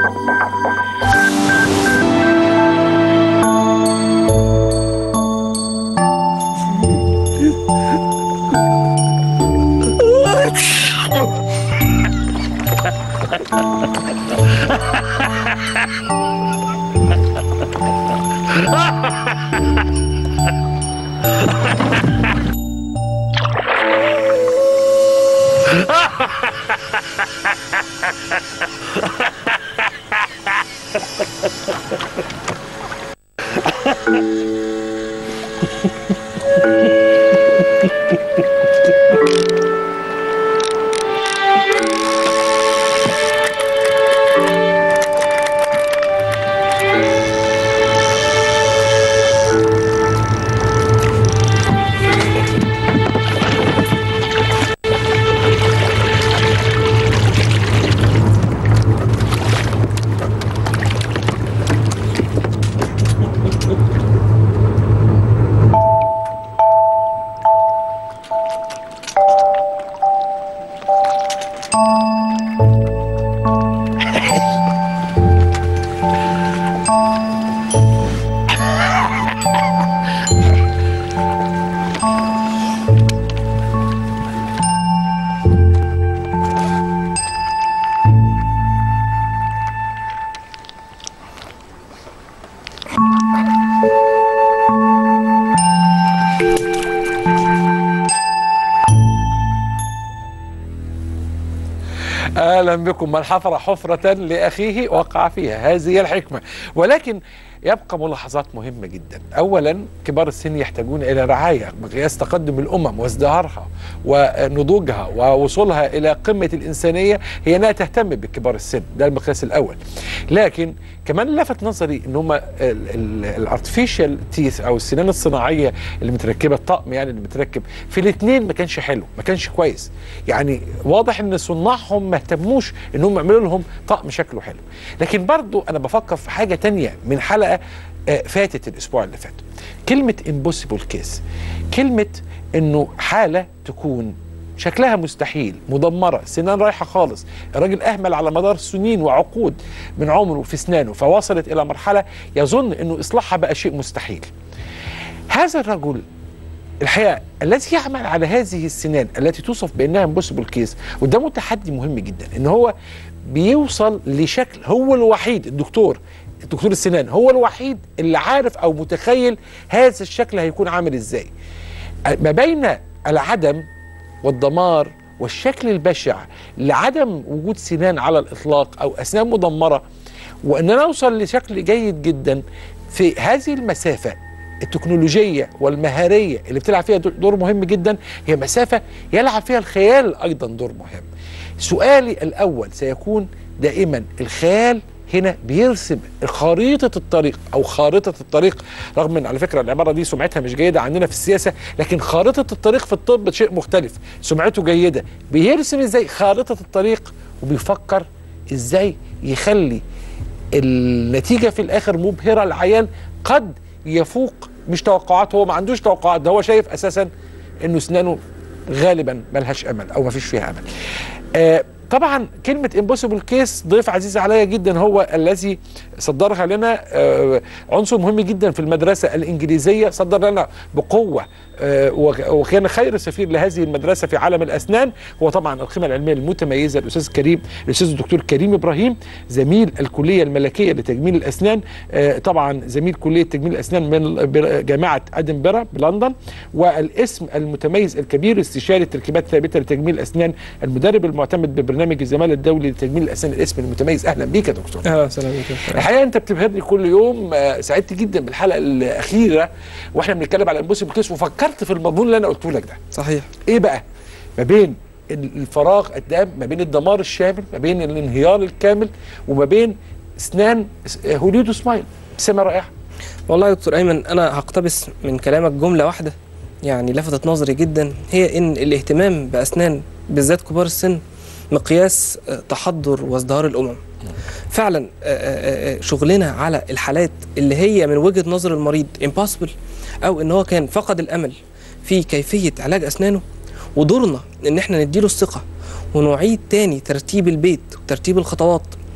اهلا بكم من حفر حفره لاخيه وقع فيها هذه هي الحكمه ولكن يبقى ملاحظات مهمه جدا اولا كبار السن يحتاجون الى رعايه مقياس تقدم الامم وازدهارها ونضوجها ووصولها الى قمه الانسانيه هي انها تهتم بكبار السن ده المقياس الاول لكن كمان لفت نظري ان هم الارتفيشال تيث او السنان الصناعيه اللي متركبه الطقم يعني اللي متركب في الاثنين ما كانش حلو ما كانش كويس يعني واضح ان صناعهم ما اهتموش انهم يعملوا لهم طقم شكله حلو لكن برضو انا بفكر في حاجه تانية من حلقه آه، فاتت الاسبوع اللي فات كلمه امبوسيبل كيس كلمه انه حاله تكون شكلها مستحيل مدمره سنان رايحه خالص الراجل اهمل على مدار سنين وعقود من عمره في اسنانه فوصلت الى مرحله يظن انه اصلاحها بقى شيء مستحيل هذا الرجل الحقيقه الذي يعمل على هذه السنان التي توصف بانها امبوسيبل كيس قدامه تحدي مهم جدا ان هو بيوصل لشكل هو الوحيد الدكتور دكتور السنان هو الوحيد اللي عارف او متخيل هذا الشكل هيكون عامل ازاي ما بين العدم والدمار والشكل البشع لعدم وجود سنان على الاطلاق او اسنان مدمره وان انا اوصل لشكل جيد جدا في هذه المسافه التكنولوجيه والمهاريه اللي بتلعب فيها دور مهم جدا هي مسافه يلعب فيها الخيال ايضا دور مهم. سؤالي الاول سيكون دائما الخيال هنا بيرسم خريطة الطريق أو خارطة الطريق رغم أن على فكرة العبارة دي سمعتها مش جيدة عندنا في السياسة لكن خارطة الطريق في الطب شيء مختلف سمعته جيدة بيرسم إزاي خارطة الطريق وبيفكر إزاي يخلي النتيجة في الآخر مبهرة العيان قد يفوق مش توقعات هو ما عندوش توقعات ده هو شايف أساسا أنه أسنانه غالبا ملهاش أمل أو ما فيش فيها أمل آه طبعا كلمة امبوسيبل كيس ضيف عزيز عليا جدا هو الذي صدرها لنا آه، عنصر مهم جدا في المدرسة الإنجليزية صدر لنا بقوة آه، وكان خير سفير لهذه المدرسة في عالم الأسنان هو طبعا القيمة العلمية المتميزة الأستاذ كريم الأستاذ الدكتور كريم إبراهيم زميل الكلية الملكية لتجميل الأسنان آه، طبعا زميل كلية تجميل الأسنان من جامعة أدنبرا بلندن والاسم المتميز الكبير استشاري تركيبات ثابتة لتجميل الأسنان المدرب المعتمد ببرنامج الزمالة الدولي لتجميل الأسنان الاسم المتميز أهلا بيك يا دكتور اهلا وسهلا بك الحقيقه انت بتبهرني كل يوم آه، سعدت جدا بالحلقه الاخيره واحنا بنتكلم على امبوسيبل كيس وفكرت في المضمون اللي انا قلته لك ده صحيح ايه بقى ما بين الفراغ قدام ما بين الدمار الشامل ما بين الانهيار الكامل وما بين اسنان هوليود سمايل ابتسامه رائعه والله يا دكتور ايمن انا هقتبس من كلامك جمله واحده يعني لفتت نظري جدا هي ان الاهتمام باسنان بالذات كبار السن مقياس آه، تحضر وازدهار الامم فعلا آه، آه، شغلنا على الحالات اللي هي من وجهه نظر المريض امبوسيبل او ان هو كان فقد الامل في كيفيه علاج اسنانه ودورنا ان احنا نديله الثقه ونعيد تاني ترتيب البيت وترتيب الخطوات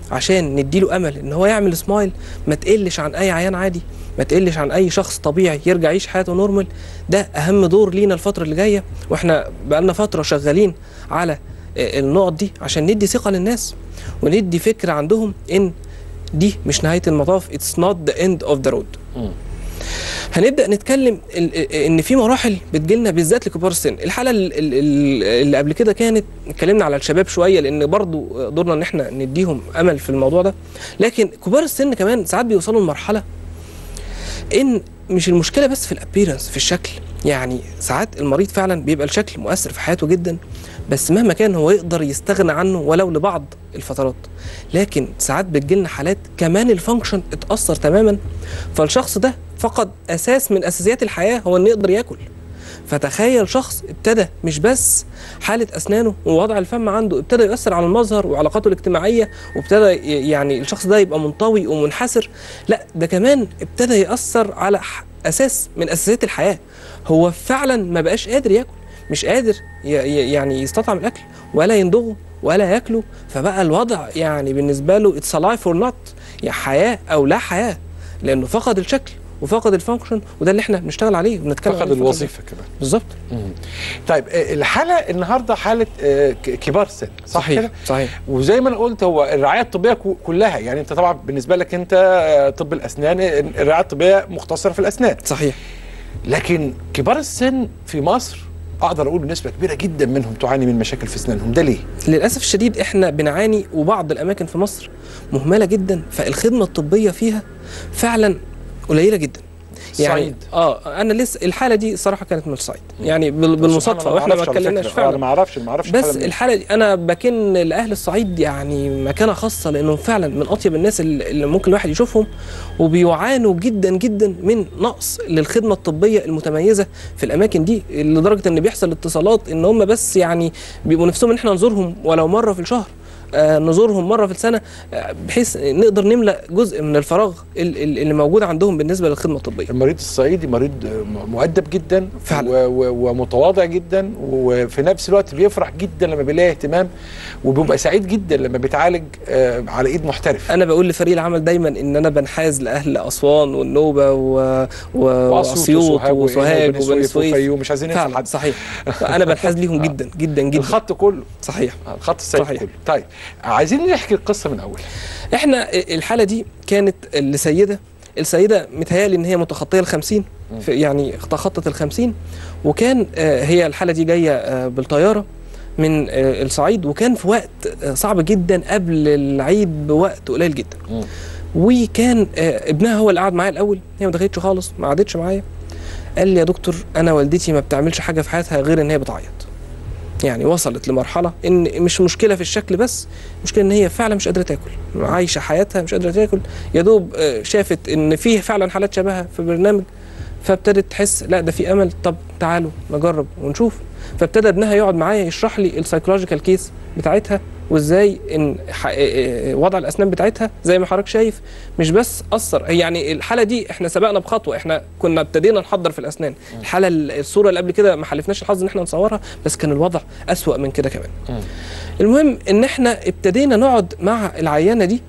عشان نديله امل ان هو يعمل سمايل ما تقلش عن اي عيان عادي ما تقلش عن اي شخص طبيعي يرجع يعيش حياته نورمال ده اهم دور لينا الفتره اللي جايه واحنا بقالنا فتره شغالين على آه، النقط دي عشان ندي ثقه للناس وندي فكره عندهم ان دي مش نهايه المطاف اتس نوت ذا اند اوف ذا رود مم. هنبدا نتكلم ال- ال- ان في مراحل بتجيلنا بالذات لكبار السن الحلقه ال- ال- ال- اللي قبل كده كانت اتكلمنا على الشباب شويه لان برضو دورنا ان احنا نديهم امل في الموضوع ده لكن كبار السن كمان ساعات بيوصلوا لمرحله ان مش المشكله بس في الابيرنس في الشكل يعني ساعات المريض فعلا بيبقى الشكل مؤثر في حياته جدا بس مهما كان هو يقدر يستغنى عنه ولو لبعض الفترات لكن ساعات بتجيلنا حالات كمان الفانكشن اتاثر تماما فالشخص ده فقد اساس من اساسيات الحياه هو انه يقدر ياكل فتخيل شخص ابتدى مش بس حالة أسنانه ووضع الفم عنده ابتدى يؤثر على المظهر وعلاقاته الاجتماعية وابتدى ي- يعني الشخص ده يبقى منطوي ومنحسر لا ده كمان ابتدى يأثر على ح- أساس من أساسيات الحياة هو فعلا ما بقاش قادر ياكل مش قادر ي- ي- يعني يستطعم الأكل ولا يندغه ولا ياكله فبقى الوضع يعني بالنسبة له اتس لايف اور نوت يا حياة أو لا حياة لأنه فقد الشكل وفقد الفانكشن وده اللي احنا بنشتغل عليه وبنتكلم فقد عليه الفترة دي. الوظيفه كمان بالظبط مم. طيب آه، الحاله النهارده حاله آه، ك- كبار السن صح صحيح كده صحيح وزي ما انا قلت هو الرعايه الطبيه كو- كلها يعني انت طبعا بالنسبه لك انت آه، طب الاسنان الرعايه الطبيه مختصره في الاسنان صحيح لكن كبار السن في مصر اقدر اقول بنسبه كبيره جدا منهم تعاني من مشاكل في اسنانهم ده ليه للاسف الشديد احنا بنعاني وبعض الاماكن في مصر مهمله جدا فالخدمه الطبيه فيها فعلا قليله جدا يعني الصعيد. اه انا لسه الحاله دي صراحه كانت من الصعيد يعني بال- بالمصادفه سبحان الله، واحنا ما أعرفش على اتكلمناش فكرة. انا فعلا ما اعرفش ما اعرفش بس الحالة من- الحاله دي انا بكن لاهل الصعيد يعني مكانه خاصه لانهم فعلا من اطيب الناس اللي اللي ممكن الواحد يشوفهم وبيعانوا جدا جدا من نقص للخدمه الطبيه المتميزه في الاماكن دي لدرجه ان بيحصل اتصالات ان هم بس يعني بيبقوا نفسهم ان احنا نزورهم ولو مره في الشهر آه، نزورهم مره في السنه آه، بحيث نقدر نملا جزء من الفراغ ال- ال- اللي موجود عندهم بالنسبه للخدمه الطبيه المريض الصعيدي مريض م- مؤدب جدا فعلا. و و ومتواضع جدا وفي نفس الوقت بيفرح جدا لما بيلاقي اهتمام وبيبقى سعيد جدا لما بيتعالج آه، على ايد محترف انا بقول لفريق العمل دايما ان انا بنحاز لاهل اسوان والنوبه و... و... واسيوط وسوهاج وبني سويف وفيوم مش عايزين ننسى فعلا حد صحيح انا بنحاز ليهم جدا جدا جدا الخط كله صحيح آه، الخط السعيد صحيح. كله طيب عايزين نحكي القصه من اولها احنا الحاله دي كانت لسيده السيده متهيألي ان هي متخطيه ال 50 في- يعني تخطت ال 50 وكان آه، هي الحاله دي جايه آه، بالطياره من آه، الصعيد وكان في وقت آه، صعب جدا قبل العيد بوقت قليل جدا مم. وكان آه، ابنها هو اللي قعد معايا الاول هي ما دخلتش خالص ما قعدتش معايا قال لي يا دكتور انا والدتي ما بتعملش حاجه في حياتها غير ان هي بتعيط يعني وصلت لمرحله ان مش مشكله في الشكل بس مشكله ان هي فعلا مش قادره تاكل عايشه حياتها مش قادره تاكل يا دوب آه، شافت ان فيه فعلا حالات شبهها في برنامج فابتدت تحس لا ده في امل طب تعالوا نجرب ونشوف فابتدى ابنها يقعد معايا يشرح لي السايكولوجيكال كيس بتاعتها وازاي ان ح- آه، آه، وضع الاسنان بتاعتها زي ما حضرتك شايف مش بس اثر هي يعني الحاله دي احنا سبقنا بخطوه احنا كنا ابتدينا نحضر في الاسنان الحاله الصوره اللي قبل كده ما حلفناش الحظ ان احنا نصورها بس كان الوضع اسوا من كده كمان مم. المهم ان احنا ابتدينا نقعد مع العيانه دي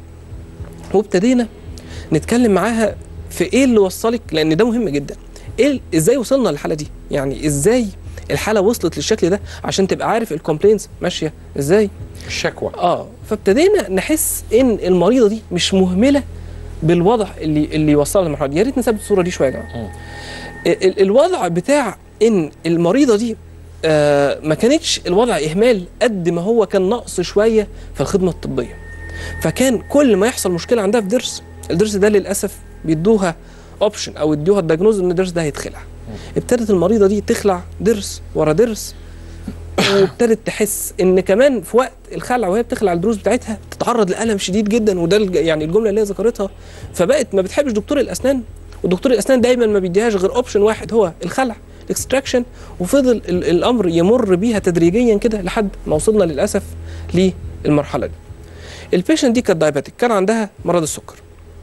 وابتدينا نتكلم معاها في ايه اللي وصلك لان ده مهم جدا ايه ازاي وصلنا للحاله دي يعني ازاي الحاله وصلت للشكل ده عشان تبقى عارف الكومبلينز ماشيه ازاي الشكوى اه فابتدينا نحس ان المريضه دي مش مهمله بالوضع اللي اللي يوصلها للمرحله دي يا ريت نثبت الصوره دي شويه يا جماعه مم. ال- ال- الوضع بتاع ان المريضه دي آه ما كانتش الوضع اهمال قد ما هو كان نقص شويه في الخدمه الطبيه فكان كل ما يحصل مشكله عندها في ضرس الضرس ده للاسف بيدوها اوبشن او يدوها الدياجنوز ان الضرس ده هيتخلع ابتدت المريضه دي تخلع ضرس ورا ضرس وابتدت تحس ان كمان في وقت الخلع وهي بتخلع الضروس بتاعتها تتعرض لالم شديد جدا وده الج- يعني الجمله اللي هي ذكرتها فبقت ما بتحبش دكتور الاسنان ودكتور الاسنان دايما ما بيديهاش غير اوبشن واحد هو الخلع الاكستراكشن وفضل ال- الامر يمر بيها تدريجيا كده لحد ما وصلنا للاسف للمرحله دي البيشنت دي كانت دايباتيك كان عندها مرض السكر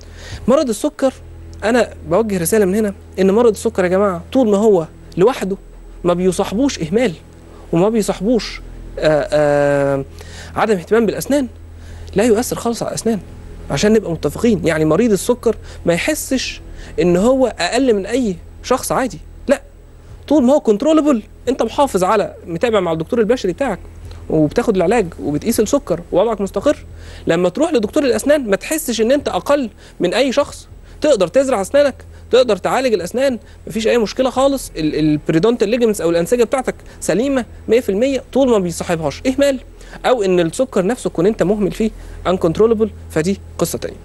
مرض السكر انا بوجه رساله من هنا ان مرض السكر يا جماعه طول ما هو لوحده ما بيصاحبوش اهمال وما بيصاحبوش آآ آآ عدم اهتمام بالاسنان لا يؤثر خالص على الاسنان عشان نبقى متفقين يعني مريض السكر ما يحسش ان هو اقل من اي شخص عادي لا طول ما هو كنترولبل انت محافظ على متابع مع الدكتور البشري بتاعك وبتاخد العلاج وبتقيس السكر ووضعك مستقر لما تروح لدكتور الاسنان ما تحسش ان انت اقل من اي شخص تقدر تزرع اسنانك تقدر تعالج الاسنان مفيش اي مشكله خالص البريدونتال ليجمنتس او الانسجه بتاعتك سليمه 100% طول ما بيصاحبهاش اهمال او ان السكر نفسه تكون انت مهمل فيه انكنترولبل فدي قصه تانية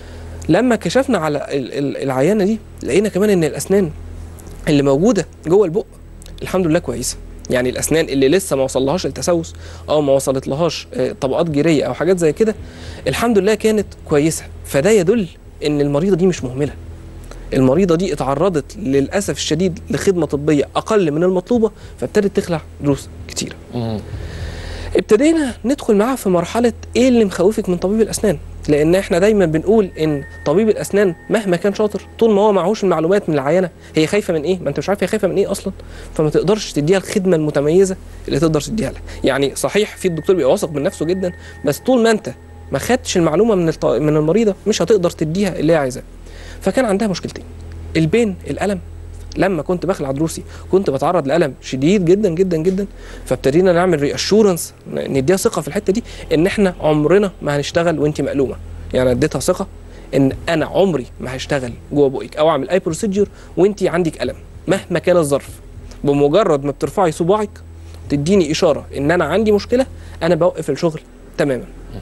لما كشفنا على ال- ال- العيانه دي لقينا كمان ان الاسنان اللي موجوده جوه البق الحمد لله كويسه يعني الاسنان اللي لسه ما وصلهاش التسوس او ما وصلت لهاش آه، طبقات جيريه او حاجات زي كده الحمد لله كانت كويسه فده يدل ان المريضه دي مش مهمله المريضه دي اتعرضت للاسف الشديد لخدمه طبيه اقل من المطلوبه فابتدت تخلع دروس كتيره مم. ابتدينا ندخل معاها في مرحله ايه اللي مخوفك من طبيب الاسنان لان احنا دايما بنقول ان طبيب الاسنان مهما كان شاطر طول ما هو معهوش المعلومات من العيانه هي خايفه من ايه ما انت مش عارف هي خايفه من ايه اصلا فما تقدرش تديها الخدمه المتميزه اللي تقدر تديها لها يعني صحيح في الدكتور بيبقى واثق من نفسه جدا بس طول ما انت ما خدتش المعلومه من الط... من المريضه مش هتقدر تديها اللي هي عايزاه فكان عندها مشكلتين البين الالم لما كنت بخلع دروسي كنت بتعرض لالم شديد جدا جدا جدا فابتدينا نعمل ري اشورنس نديها ثقه في الحته دي ان احنا عمرنا ما هنشتغل وانت مقلومه يعني اديتها ثقه ان انا عمري ما هشتغل جوه بقك او اعمل اي بروسيدجر وانت عندك الم مهما كان الظرف بمجرد ما بترفعي صباعك تديني اشاره ان انا عندي مشكله انا بوقف الشغل تماما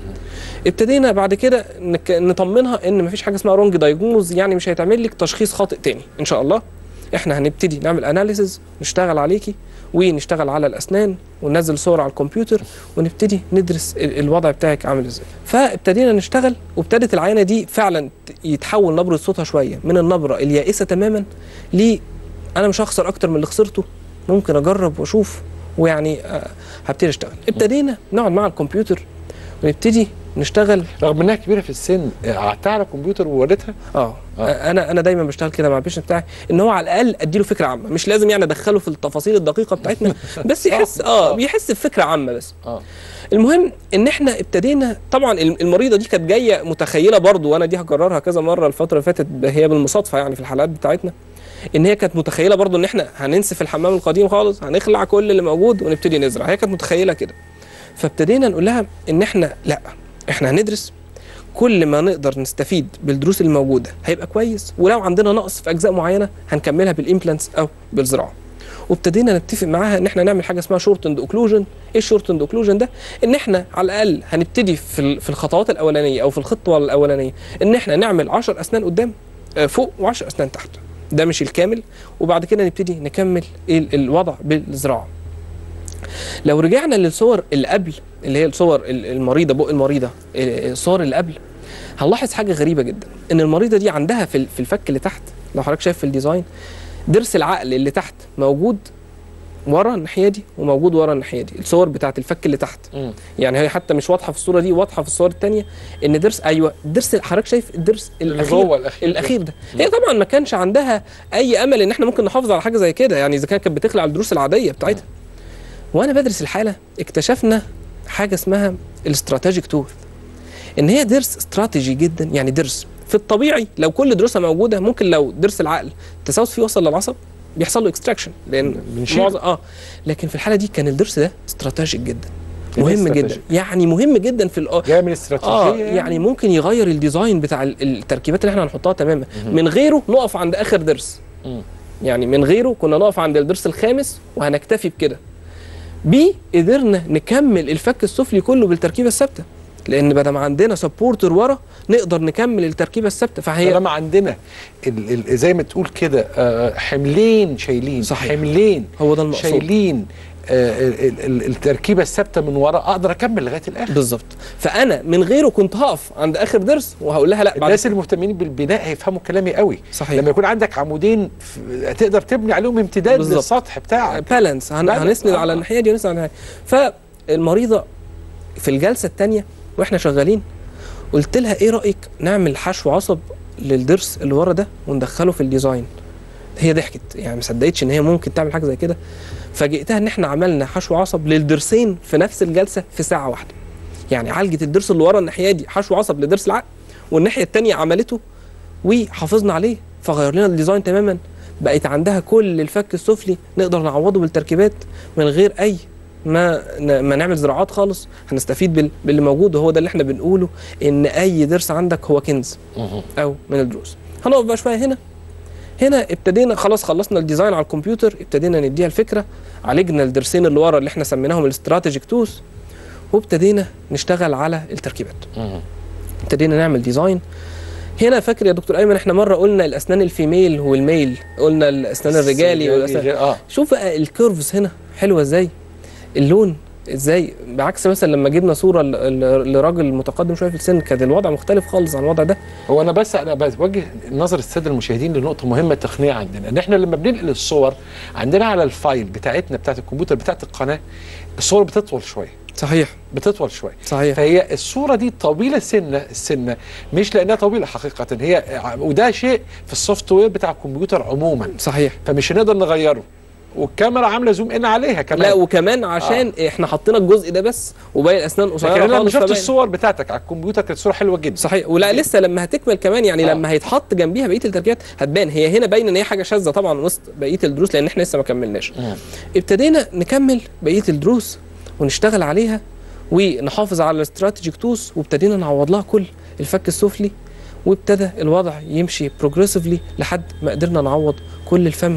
ابتدينا بعد كده نك- نطمنها ان مفيش حاجه اسمها رونج دايجنوز يعني مش هيتعمل لك تشخيص خاطئ تاني ان شاء الله احنا هنبتدي نعمل اناليسز نشتغل عليكي ونشتغل على الاسنان وننزل صور على الكمبيوتر ونبتدي ندرس ال- الوضع بتاعك عامل ازاي فابتدينا نشتغل وابتدت العينه دي فعلا ت- يتحول نبره صوتها شويه من النبره اليائسه تماما ل انا مش هخسر اكتر من اللي خسرته ممكن اجرب واشوف ويعني آه، هبتدي اشتغل ابتدينا نقعد مع الكمبيوتر ونبتدي نشتغل رغم انها كبيره في السن قعدتها على الكمبيوتر ووريتها اه آه. انا انا دايما بشتغل كده مع البيشنت بتاعي ان هو على الاقل اديله فكره عامه مش لازم يعني ادخله في التفاصيل الدقيقه بتاعتنا بس يحس اه آه. بيحس بفكره عامه بس اه المهم ان احنا ابتدينا طبعا الم- المريضه دي كانت جايه متخيله برضو وانا دي هكررها كذا مره الفتره اللي فاتت ب- هي بالمصادفه يعني في الحلقات بتاعتنا ان هي كانت متخيله برضو ان احنا هننسف الحمام القديم خالص هنخلع كل اللي موجود ونبتدي نزرع هي كانت متخيله كده فابتدينا نقول لها ان احنا لا احنا هندرس كل ما نقدر نستفيد بالدروس الموجوده هيبقى كويس ولو عندنا نقص في اجزاء معينه هنكملها بالامبلانتس او بالزراعه وابتدينا نتفق معاها ان احنا نعمل حاجه اسمها شورت اند اوكلوجن ايه الشورت اند اوكلوجن ده ان احنا على الاقل هنبتدي في ال- في الخطوات الاولانيه او في الخطوه الاولانيه ان احنا نعمل 10 اسنان قدام آه، فوق و10 اسنان تحت ده مش الكامل وبعد كده نبتدي نكمل ال- الوضع بالزراعه لو رجعنا للصور اللي قبل اللي هي الصور ال- المريضه بق المريضه ال- الصور اللي قبل هنلاحظ حاجه غريبه جدا ان المريضه دي عندها في ال- في الفك اللي تحت لو حضرتك شايف في الديزاين ضرس العقل اللي تحت موجود ورا الناحيه دي وموجود ورا الناحيه دي الصور بتاعت الفك اللي تحت مم. يعني هي حتى مش واضحه في الصوره دي واضحه في الصور الثانيه ان ضرس ايوه الضرس حضرتك شايف الضرس اللي الاخير جوه الاخير الاخير ده هي طبعا ما كانش عندها اي امل ان احنا ممكن نحافظ على حاجه زي كده يعني اذا كانت كانت بتخلع الدروس العاديه بتاعتها وانا بدرس الحاله اكتشفنا حاجه اسمها الاستراتيجيك تور ان هي درس استراتيجي جدا يعني درس في الطبيعي لو كل دروسها موجوده ممكن لو درس العقل التسوس فيه وصل للعصب بيحصل له اكستراكشن لان بنشيله. معظم اه لكن في الحاله دي كان الدرس ده استراتيجيك جدا يعني إيه مهم جدا استراتيجي؟ يعني مهم جدا في الأ... جايه من استراتيجيه اه يعني ممكن يغير الديزاين بتاع ال- التركيبات اللي احنا هنحطها تماما من غيره نقف عند اخر درس مم. يعني من غيره كنا نقف عند الدرس الخامس وهنكتفي بكده بيه قدرنا نكمل الفك السفلي كله بالتركيبه الثابته لان بدل ما عندنا سبورتر ورا نقدر نكمل التركيبه الثابته فهي طالما عندنا ال ال زي ما تقول كده آه، حملين شايلين صحيح. حملين هو ده المقصود شايلين آه، ال- ال- التركيبه الثابته من ورا اقدر اكمل لغايه الاخر بالظبط فانا من غيره كنت هقف عند اخر درس وهقول لها لا بعد الناس المهتمين بالبناء هيفهموا كلامي قوي صحيح لما يكون عندك عمودين ف- تقدر تبني عليهم امتداد بالظبط. للسطح بتاعك بالانس هن... Balance، هنسند آه. على الناحيه دي ونسند على الناحيه فالمريضه في الجلسه الثانيه واحنا شغالين قلت لها ايه رايك نعمل حشو عصب للضرس اللي ورا ده وندخله في الديزاين هي ضحكت يعني ما صدقتش ان هي ممكن تعمل حاجه زي كده فاجئتها ان احنا عملنا حشو عصب للضرسين في نفس الجلسه في ساعه واحده يعني عالجت الضرس اللي ورا الناحيه دي حشو عصب لضرس العقل والناحيه الثانيه عملته وحافظنا عليه فغير لنا الديزاين تماما بقت عندها كل الفك السفلي نقدر نعوضه بالتركيبات من غير اي ما ن- ما نعمل زراعات خالص هنستفيد بال- باللي موجود وهو ده اللي احنا بنقوله ان اي ضرس عندك هو كنز او من الدروس هنقف بقى شويه هنا هنا ابتدينا خلاص خلصنا الديزاين على الكمبيوتر ابتدينا نديها الفكره عالجنا الضرسين اللي ورا اللي احنا سميناهم الاستراتيجيك توس وابتدينا نشتغل على التركيبات ابتدينا نعمل ديزاين هنا فاكر يا دكتور ايمن احنا مره قلنا الاسنان الفيميل والميل قلنا الاسنان الرجالي والاسنان اه شوف بقى الكيرفز هنا حلوه ازاي اللون ازاي بعكس مثلا لما جبنا صوره ل- ل- لراجل متقدم شويه في السن كان الوضع مختلف خالص عن الوضع ده هو انا بس انا بوجه نظر الساده المشاهدين لنقطه مهمه تقنيه عندنا ان احنا لما بننقل الصور عندنا على الفايل بتاعتنا بتاعت الكمبيوتر بتاعت القناه الصور بتطول شويه صحيح بتطول شويه صحيح فهي الصوره دي طويله سنه السنه مش لانها طويله حقيقه هي وده شيء في السوفت وير بتاع الكمبيوتر عموما صحيح فمش هنقدر نغيره والكاميرا عامله زوم ان عليها كمان لا وكمان عشان آه. احنا حطينا الجزء ده بس وباقي الاسنان لكن قصيره انا لما خالص شفت فباين. الصور بتاعتك على الكمبيوتر كانت صوره حلوه جدا صحيح ولا لسه لما هتكمل كمان يعني آه. آه. لما هيتحط جنبيها بقيه التركيبات هتبان هي هنا باينه ان هي حاجه شاذه طبعا وسط بقيه الدروس لان احنا لسه ما كملناش مم. ابتدينا نكمل بقيه الدروس ونشتغل عليها ونحافظ على الاستراتيجيك توس وابتدينا نعوض لها كل الفك السفلي وابتدى الوضع يمشي بروجريسively لحد ما قدرنا نعوض كل الفم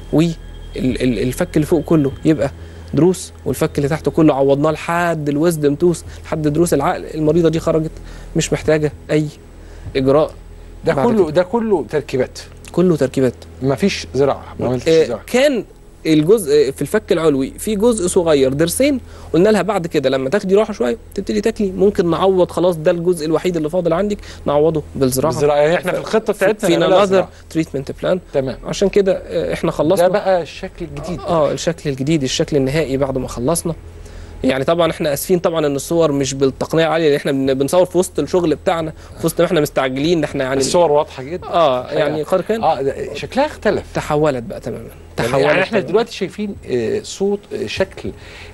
والفك اللي فوق كله يبقى دروس والفك اللي تحته كله عوضناه لحد الويزدم توس لحد دروس العقل المريضه دي خرجت مش محتاجه اي اجراء ده بعد كله كده. ده كله تركيبات كله تركيبات ما فيش زراعه ما عملتش آه، زراعه كان الجزء في الفك العلوي في جزء صغير ضرسين قلنا لها بعد كده لما تاخدي راحه شويه تبتدي تاكلي ممكن نعوض خلاص ده الجزء الوحيد اللي فاضل عندك نعوضه بالزراعه الزراعه يعني احنا في الخطه بتاعتنا في نعملها نانذر زراعة. تريتمنت بلان تمام عشان كده آه، احنا ده خلصنا بقى الشكل الجديد اه الشكل الجديد الشكل النهائي بعد ما خلصنا يعني طبعا احنا اسفين طبعا ان الصور مش بالتقنيه العاليه اللي احنا بن- بنصور في وسط الشغل بتاعنا في وسط ما احنا مستعجلين ده احنا يعني الصور واضحه جدا اه يعني قد كان اه ده شكلها اختلف تحولت بقى تماما يعني, يعني احنا تماماً. دلوقتي شايفين آه، صوت آه، شكل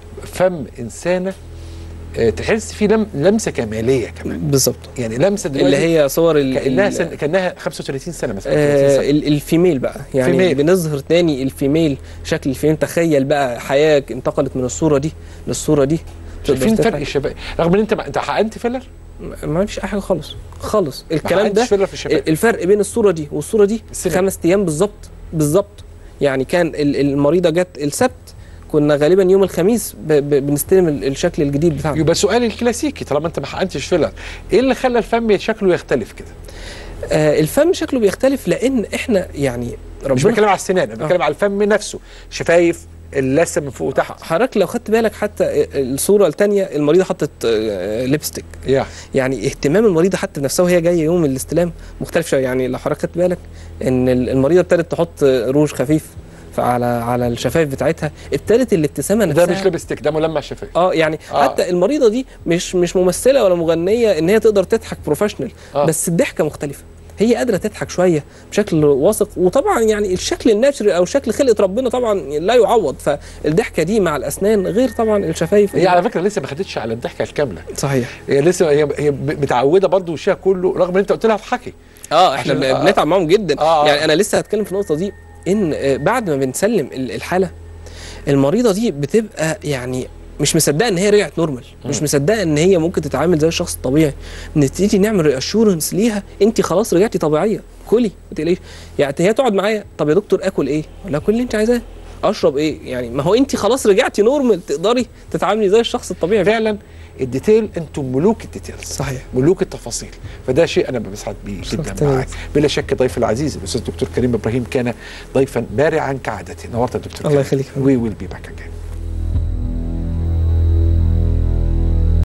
فم انسانه آه، تحس في لم لمسه كماليه كمان بالظبط يعني لمسه دلوقتي اللي هي صور ال كانها ال- سن... كانها 35 سنه مثلا 30 آه سنه ال- الفيميل بقى يعني فيميل. بنظهر تاني الفيميل شكل الفيميل تخيل بقى حياه انتقلت من الصوره دي للصوره دي تقدر شايفين تضحك. فرق الشباب رغم ان انت ما انت حقنت فيلر ما- ما فيش اي حاجه خالص خالص ما الكلام حقنتش ده فيلر في الشباب الفرق بين الصوره دي والصوره دي السنة. خمس ايام بالظبط بالظبط يعني كان ال- المريضه جت السبت كنا غالبا يوم الخميس ب- ب- بنستلم ال- الشكل الجديد بتاعنا يبقى سؤالي الكلاسيكي طالما انت ما حقنتش فيلر ايه اللي خلى الفم شكله يختلف كده آه الفم شكله بيختلف لان احنا يعني مش ربنا بتكلم على السنان انا آه. بتكلم على الفم نفسه شفايف اللثه من فوق وتحت حضرتك لو خدت بالك حتى الصوره الثانيه المريضه حطت آه، ليبستيك يا يعني اهتمام المريضه حتى بنفسها وهي جايه يوم الاستلام مختلف شويه يعني لو حضرتك خدت بالك ان ال- المريضه ابتدت تحط روج خفيف على على الشفايف بتاعتها ابتدت الابتسامه ده نفسها مش لبستك ده ملمع شفايف اه يعني آه. آه. حتى المريضه دي مش مش ممثله ولا مغنيه ان هي تقدر تضحك بروفيشنال آه. آه. بس الضحكه مختلفه هي قادره تضحك شويه بشكل واثق وطبعا يعني الشكل الناتشرال او شكل خلقه ربنا طبعا لا يعوض فالضحكه دي مع الاسنان غير طبعا الشفايف هي على فكره لسه ما خدتش على الضحكه الكامله صحيح هي لسه هي هي متعوده برضه وشها كله رغم ان انت قلت لها اضحكي اه احنا عشان- بن- آه. بنتعب معاهم جدا آه. آه. يعني انا لسه هتكلم في النقطه دي ان آه، بعد ما بنسلم ال- الحاله المريضه دي بتبقى يعني مش مصدقه ان هي رجعت نورمال مش مصدقه ان هي ممكن تتعامل زي الشخص الطبيعي نبتدي نعمل رياشورنس ليها انت خلاص رجعتي طبيعيه كلي ما تقلقيش يعني هي تقعد معايا طب يا دكتور اكل ايه ولا كل اللي انت عايزاه اشرب ايه يعني ما هو انت خلاص رجعتي نورمال تقدري تتعاملي زي الشخص الطبيعي فعلا الديتيل انتم ملوك الديتيلز صحيح ملوك التفاصيل فده شيء انا بسعد بيه جدا شكراً. معاك بلا شك ضيف العزيز الاستاذ الدكتور كريم ابراهيم كان ضيفا بارعا كعادته نورت الدكتور الله كريم. يخليك. We will be back again